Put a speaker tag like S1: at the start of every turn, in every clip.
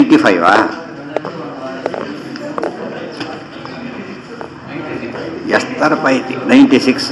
S1: Ninety ಫೈವಾ ಎಷ್ಟರಪ್ಪ ಐತಿ ninety six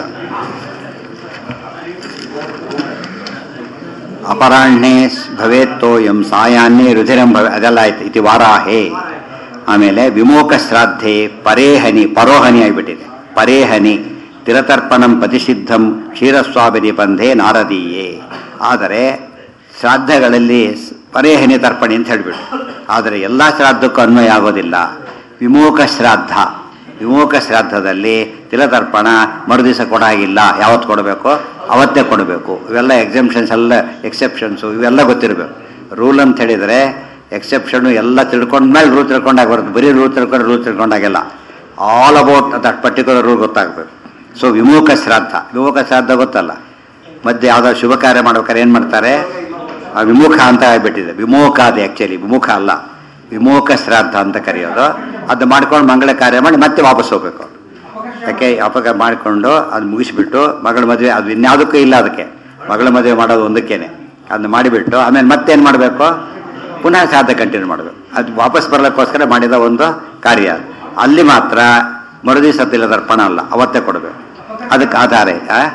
S1: ಅಪರಾಹ್ಣೆ ಭವೇತ್ತೋಯಂ ಸಾಯಾನ್ನೇ ರುಧಿರಂ ಭವೆ ಅದೆಲ್ಲ ಆಯ್ತು ಇತಿ ವಾರಾಹೇ ಆಮೇಲೆ ವಿಮೋಕ ಶ್ರಾದ್ಧೆ ಪರೇಹನಿ ಪರೋಹನಿ ಆಗಿಬಿಟ್ಟಿದೆ ಪರೇಹನಿ ತಿರತರ್ಪಣಂ ಪ್ರತಿಷಿದ್ಧಂ ಕ್ಷೀರಸ್ವಾಮಿನಿ ಬಂಧೆ ನಾರದೀಯೇ ಆದರೆ ಶ್ರಾದ್ದಗಳಲ್ಲಿ ಸ್- ಪರೇಹನಿ ತರ್ಪಣಿ ಅಂತ ಹೇಳಿಬಿಟ್ಟು ಆದರೆ ಎಲ್ಲ ಶ್ರಾದ್ದಕ್ಕೂ ಅನ್ವಯ ಆಗೋದಿಲ್ಲ ವಿಮೋಕ ಶ್ರಾದ್ದ ವಿಮೋಕ ಶ್ರಾದ್ದದಲ್ಲಿ ತಿಲತರ್ಪಣ ಮರುದಿವಸ ಕೊಡಾಗಿಲ್ಲ ಯಾವತ್ತು ಕೊಡಬೇಕು ಅವತ್ತೇ ಕೊಡಬೇಕು ಇವೆಲ್ಲ ಎಕ್ಸೆಂಪ್ಷನ್ಸ್ ಎಲ್ಲ ಎಕ್ಸೆಪ್ಷನ್ಸು ಇವೆಲ್ಲ ಗೊತ್ತಿರಬೇಕು ರೂಲ್ ಅಂತ ಹೇಳಿದರೆ ಎಕ್ಸೆಪ್ಷನು ಎಲ್ಲ ತಿಳ್ಕೊಂಡ್ಮೇಲೆ ರೂಲ್ ತಿಳ್ಕೊಂಡಾಗ ಬರುತ್ತೆ ಬರೀ ರೂಲ್ ತಿಳ್ಕೊಂಡು ರೂಲ್ ತಿಳ್ಕೊಂಡಾಗೆಲ್ಲ all about that particular rule ಗೊತ್ತಾಗಬೇಕು ಸೊ ವಿಮೋಕ ಶ್ರಾದ್ದ ವಿಮೋಕ ಶ್ರಾದ್ದ ಗೊತ್ತಲ್ಲ ಮಧ್ಯೆ ಯಾವುದೋ ಶುಭ ಕಾರ್ಯ ಮಾಡ್ಬೇಕಾದ್ರೆ ಏನು ಮಾಡ್ತಾರೆ ಆ ವಿಮುಖ ಅಂತ ಆಗ್ಬಿಟ್ಟಿದೆ ವಿಮೋಕ ಅದು ಆ್ಯಕ್ಚುಲಿ ವಿಮುಖ ಅಲ್ಲ ವಿಮೋಕ ಶ್ರಾದ್ದ ಅಂತ ಕರೆಯೋದು ಅದು ಮಾಡ್ಕೊಂಡು ಮಂಗಳ ಕಾರ್ಯ ಮಾಡಿ ಮತ್ತೆ ವಾಪಸ್ ಹೋಗ್ಬೇಕು ಅವ್ರು. ಯಾಕೆ ಅಪಕ ಮಾಡಿಕೊಂಡು ಅದು ಮುಗಿಸ್ಬಿಟ್ಟು ಮಗಳ ಮದುವೆ ಅದು ಇನ್ಯಾವುದಕ್ಕೂ ಇಲ್ಲ ಅದಕ್ಕೆ ಮಗಳ ಮದುವೆ ಮಾಡೋದು ಒಂದಕ್ಕೇನೆ ಅದನ್ನ ಮಾಡಿಬಿಟ್ಟು ಆಮೇಲೆ ಮತ್ತೇನು ಮಾಡಬೇಕು ಪುನಃ ಶ್ರಾದ್ದ ಕಂಟಿನ್ಯೂ ಮಾಡಬೇಕು ಅದು ವಾಪಸ್ ಬರ್ಲಿಕ್ಕೋಸ್ಕರ ಮಾಡಿದ ಒಂದು ಕಾರ್ಯ ಅದು. ಅಲ್ಲಿ ಮಾತ್ರ ಮರುದಿವಸ ತಿಲ್ಲ ದರ್ಪಣ ಅಲ್ಲ ಅವತ್ತೇ ಕೊಡಬೇಕು ಅದಕ್ಕೆ ಆಧಾರ ಇದೆ ಆ?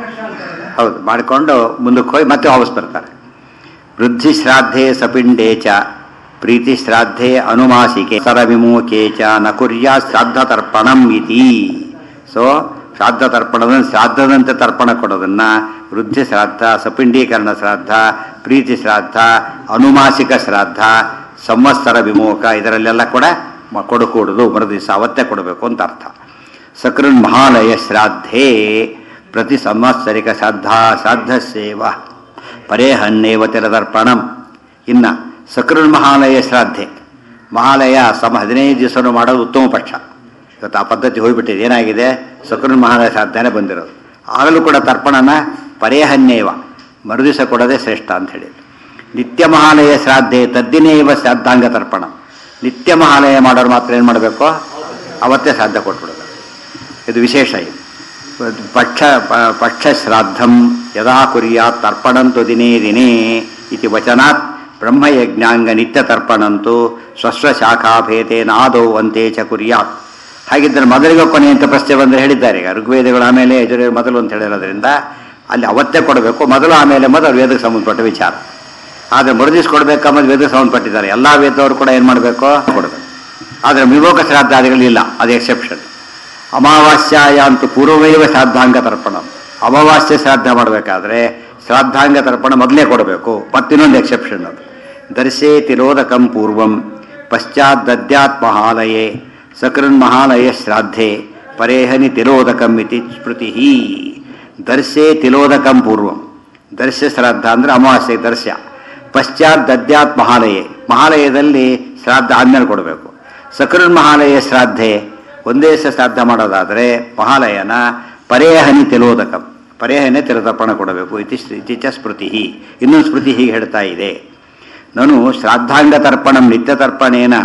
S1: ಹೌದು ಮಾಡಿಕೊಂಡು ಮುಂದಕ್ಕೆ ಹೋಗಿ ಮತ್ತೆ ವಾಪಸ್ ಬರ್ತಾರೆ ವೃದ್ಧಿ ಶ್ರಾದ್ಧೆ ಸಪಿಂಡೇ ಚ ಪ್ರೀತಿ ಶ್ರಾದ್ಧೆ ಅನುಮಾಸಿಕೆ ಸರ ವಿಮೋಕೆ ಚ ನ ಕುರ್ಯಾ ಶ್ರಾದ್ದ ತರ್ಪಣಂ ಇತಿ ಸೊ ಶ್ರಾದ್ದ ತರ್ಪಣದ ಶ್ರಾದ್ದದಂತೆ ತರ್ಪಣ ಕೊಡೋದನ್ನ ವೃದ್ಧಿ ಶ್ರಾದ್ದ ಸಪಿಂಡೀಕರಣ ಶ್ರಾದ್ದ ಪ್ರೀತಿ ಶ್ರಾದ್ದ ಅನುಮಾಸಿಕ ಶ್ರಾದ್ದ ಸಂವತ್ಸರ ವಿಮೋಕ ಇದರಲ್ಲೆಲ್ಲ ಕೂಡ ಮ- ಕೊಡಕೂಡದು ಮರುದಿವಸ ಅವತ್ತೇ ಕೊಡಬೇಕು ಅಂತ ಅರ್ಥ ಸಕೃನ್ ಮಹಾಲಯ ಶ್ರಾದ್ಧೇ ಪ್ರತಿ ಸಂವತ್ಸರಿಕ ಶ್ರಾದ್ದ ಶ್ರಾದ್ದ ಸೇವಾ ಪರೇಹನ್ನೇವ ತಿರದರ್ಪಣಂ ಇನ್ನು ಸಕೃನ್ ಮಹಾಲಯ ಶ್ರಾದ್ಧೆ ಮಹಾಲಯ ಸಮ ಹದಿನೈದು ದಿವಸ ಮಾಡೋದು ಉತ್ತಮ ಪಕ್ಷ ಇವತ್ತು ಆ ಪದ್ಧತಿ ಹೋಗ್ಬಿಟ್ಟಿದೆ ಏನಾಗಿದೆ ಸಕೃನ್ ಮಹಾಲಯ ಶ್ರಾದ್ದನೇ ಬಂದಿರೋದು ಆಗಲೂ ಕೂಡ ತರ್ಪಣನ ಪರೇಹನ್ನೇವ ಮರುದಿವಸ ಕೊಡೋದೇ ಶ್ರೇಷ್ಠ ಅಂತ ಹೇಳಿದ್ರು ನಿತ್ಯ ಮಹಾಲಯ ಶ್ರಾದ್ಧೆ ತದ್ದಿನೇವ ಶ್ರಾದ್ದಾಂಗ ತರ್ಪಣ ನಿತ್ಯ ಮಹಾಲಯ ಮಾಡೋರು ಮಾತ್ರ ಏನು ಮಾಡಬೇಕು ಅವತ್ತೇ ಶ್ರಾದ್ದ ಕೊಟ್ಬಿಡೋದು ಇದು ವಿಶೇಷ ಇದು ಪಕ್ಷ ಪ- ಪಕ್ಷ ಶ್ರಾದ್ದಂ ಯದಾ ಕುರ್ಯಾತ್ ತರ್ಪಣಂತು ದಿನೇ ದಿನೇ ಇತಿ ವಚನಾತ್ ಬ್ರಹ್ಮಯಜ್ಞಾಂಗ ನಿತ್ಯ ತರ್ಪಣಂತು ಸ್ವಸ್ವ ಶಾಖಾಭೇದೇನಾದೌ ಅಂತೆ ಚ ಕುರ್ಯಾತ್ ಹಾಗಿದ್ದರೆ ಮೊದಲಿಗೆ ಕೊನೆ ಅಂತ ಪ್ರಶ್ನೆ ಬಂದರೆ ಹೇಳಿದ್ದಾರೆ ಈಗ ಋಗ್ವೇದಗಳು ಆಮೇಲೆ ಯಜುರ್ವೇದ ಮೊದಲು ಅಂತ ಹೇಳಿರೋದ್ರಿಂದ ಅಲ್ಲಿ ಅವತ್ತೇ ಕೊಡಬೇಕು ಮೊದಲು ಆಮೇಲೆ ಮೊದಲು ವೇದಕ್ಕೆ ಸಂಬಂಧಪಟ್ಟ ವಿಚಾರ ಆದರೆ ಮರುದಿವ್ಸ ಕೊಡಬೇಕಂಬುದು ವೇದಕ್ಕೆ ಸಂಬಂಧಪಟ್ಟಿದ್ದಾರೆ ಎಲ್ಲ ವೇದದವರು ಕೂಡ ಏನು ಮಾಡಬೇಕು ಕೊಡಬೇಕು ಆದರೆ ವಿಮೋಕ ಶ್ರಾದ್ದಾದಿಗಳಿಲ್ಲ ಅದು ಎಕ್ಸೆಪ್ಷನ್ ಅಮಾವಾಸ್ಯಾಯ ಅಂತೂ ಪೂರ್ವಮೇವ ಶ್ರಾದ್ದಾಂಗ ತರ್ಪಣ ಅಮಾವಾಸ್ಯೆ ಶ್ರಾದ್ದ ಮಾಡಬೇಕಾದ್ರೆ ಶ್ರಾದ್ದಾಂಗ ತರ್ಪಣ ಮೊದಲೇ ಕೊಡಬೇಕು ಮತ್ತಿನ್ನೊಂದು ಎಕ್ಸೆಪ್ಷನ್ ಅದು ದರ್ಶೇ ತಿರೋದಕಂ ಪೂರ್ವಂ ಪಶ್ಚಾತ್ ದದ್ಯಾತ್ ಮಹಾಲಯೇ ಸಕೃನ್ ಮಹಾಲಯ ಶ್ರಾದ್ಧೆ ಪರೇಹನಿ ತಿರೋದಕಂ ಇತಿ ಸ್ಮೃತಿ ದರ್ಶೇ ತಿಲೋದಕಂ ಪೂರ್ವಂ ದರ್ಶ ಶ್ರಾದ್ದ ಅಂದರೆ ಅಮಾವಾಸ್ಯೆ ದರ್ಶ ಪಶ್ಚಾತ್ ದದ್ಯಾತ್ ಮಹಾಲಯೇ ಮಹಾಲಯದಲ್ಲಿ ಶ್ರಾದ್ದ ಆದ್ಮೇಲೆ ಕೊಡಬೇಕು ಸಕೃನ್ ಮಹಾಲಯ ಶ್ರಾದ್ಧೆ ಒಂದೇ ದಿವಸ ಶ್ರಾದ್ದ ಮಾಡೋದಾದರೆ ಮಹಾಲಯನ ಪರೇಹನಿ ತಿಲೋದಕಂ ಪರೇಹನೆ ತಿಲತರ್ಪಣ ಕೊಡಬೇಕು ಇತಿ ಇತಿ ಚ ಸ್ಮೃತಿ ಇನ್ನೊಂದು ಸ್ಮೃತಿ ಹೀಗೆ ಹೇಳ್ತಾ ಇದೆ ನಾನು ಶ್ರಾದ್ದಾಂಗ ತರ್ಪಣಂ ನಿತ್ಯ ತರ್ಪಣೇನ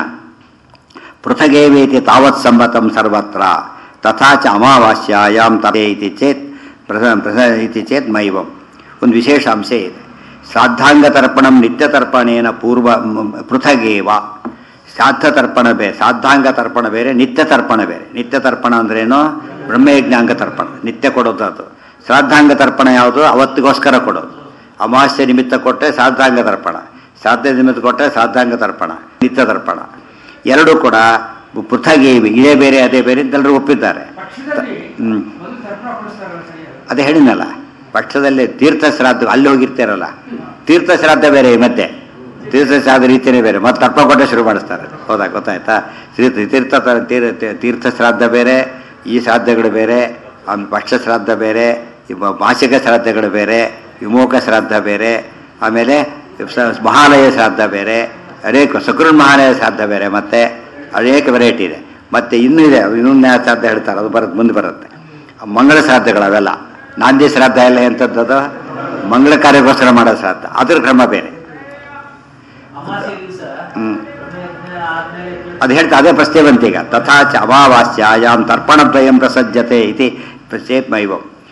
S1: ಪೃಥಗೇವೇತಿ ತಾವತ್ ಸಮ್ಮತಂ ಸರ್ವತ್ರ ತಥಾ ಚ ಅಮಾವಾಸ್ಯಾಯಾಂ ತೇ ಇತಿ ಚೇತ್ ಪ್ರಸ ಪ್ರಸ ಇತಿ ಚೇತ್ ಮೈವಂ ಒಂದು ವಿಶೇಷ ಅಂಶ ಇದೆ ಶ್ರಾದ್ದಾಂಗ ತರ್ಪಣಂ ನಿತ್ಯ ತರ್ಪಣೇನ ಪೂರ್ವ ಮ್- ಪೃಥಗೇವ ಶ್ರಾದ್ದ ತರ್ಪಣ ಬೇರೆ ಶ್ರಾದ್ದಾಂಗ ತರ್ಪಣ ಬೇರೆ ನಿತ್ಯ ತರ್ಪಣ ಬೇರೆ ನಿತ್ಯ ತರ್ಪಣ ಅಂದ್ರೇನು ಬ್ರಹ್ಮಯಜ್ಞಾಂಗ ತರ್ಪಣ ನಿತ್ಯ ಕೊಡೋದು ಅದು ಶ್ರಾದ್ದಾಂಗ ತರ್ಪಣ ಯಾವುದು ಅವತ್ತಿಗೋಸ್ಕರ ಕೊಡೋದು ಅಮಾವಾಸ್ಯೆ ನಿಮಿತ್ತ ಕೊಟ್ಟರೆ ಶ್ರಾದ್ದಾಂಗ ತರ್ಪಣ ಶ್ರಾದ್ದ ನಿಮಿತ್ತ ಕೊಟ್ಟರೆ ಶ್ರಾದ್ದಾಂಗ ತರ್ಪಣ ನಿತ್ಯ ತರ್ಪಣ ಎರಡೂ ಕೂಡ ಪೃಥಗೇವಿ ಇದೇ ಬೇರೆ ಅದೇ ಬೇರೆ ಅಂತ ಎಲ್ಲರೂ ಒಪ್ಪಿದ್ದಾರೆ
S2: ಪಕ್ಷದಲ್ಲಿ
S1: ಹ್ಮ್.
S2: ಮೊದಲು ತರ್ಪಣ ಕೊಡಿಸ್ತಾರಲ್ಲ ಸರಿಯಾಗಿ
S1: ಅದೇ ಹೇಳಿದ್ನಲ್ಲ ಪಕ್ಷದಲ್ಲಿ ತೀರ್ಥ ಶ್ರಾದ್ದ ಅಲ್ಲಿ ಹೋಗಿರ್ತಾರಲ್ಲ ತೀರ್ಥ ಶ್ರಾದ್ದ ಬೇರೆ ಈ ಮಧ್ಯೆ ತೀರ್ಥ ಶ್ರಾದ್ದ ರೀತಿಯೇ ಬೇರೆ ಮತ್ತೆ ತರ್ಪ ಕೊಟ್ಟೆ ಶುರು ಮಾಡಿಸ್ತಾರೆ ಹೌದಾ ಗೊತ್ತಾಯ್ತಾ ತೀರ್ಥ ತೀರ್ಥ ತ- ತೀರ್- ತೀರ್- ತೀರ್ಥ ಶ್ರಾದ್ದ ಬೇರೆ ಈ ಶ್ರಾದ್ದಗಳು ಬೇರೆ ಆಮೇಲೆ ಪಕ್ಷ ಶ್ರಾದ್ದ ಬೇರೆ ಈ ಮ- ಮಾಸಿಕ ಶ್ರಾದ್ದಗಳು ಬೇರೆ ವಿಮೋಕ ಶ್ರಾದ್ದ ಬೇರೆ ಆಮೇಲೆ ಸ- ಮಹಾಲಯ ಶ್ರಾದ್ದ ಬೇರೆ ಅನೇಕ ಸಕೃನ್ ಮಹಾಲಯ ಶ್ರಾದ್ದ ಬೇರೆ ಮತ್ತೆ ಅನೇಕ ವೆರೈಟಿ ಇದೆ ಮತ್ತೆ ಇನ್ನೂ ಇದೆ ಇನ್ನೊಂದು ಶ್ರಾದ್ದ ಹೇಳ್ತಾರೆ ಅದು ಬರುತ್ತೆ ಮುಂದೆ ಬರುತ್ತೆ ಮಂಗಳ ಶ್ರಾದ್ದಗಳು ಅವೆಲ್ಲ ನಾಂದಿ ಶ್ರಾದ್ದ ಎಲ್ಲ ಎಂಥದ್ದು ಮಂಗಳ ಕಾರ್ಯಕ್ಕೋಸ್ಕರ ಮಾಡೋ ಶ್ರಾದ್ದ ಅದ್ರ ಕ್ರಮ ಬೇರೆ
S3: ಅಮಾವಾಸ್ಯೆ ದಿವಸ
S1: ಹ್ಮ್.
S3: ಬ್ರಹ್ಮಯಜ್ಞ ಆದ್ಮೇಲೆ
S1: ಅದು ಹೇಳ್ತಾ ಅದೇ ಪ್ರಶ್ನೆ ಬಂತೀಗ ತಥಾ ಚ ಅಮಾವಾಸ್ಯಾಯಾಮ್ ತರ್ಪಣದ್ವಯಂ ಪ್ರಸಜ್ಜತೆ ಇತಿ ಚೇತ್ ಮೈವಂ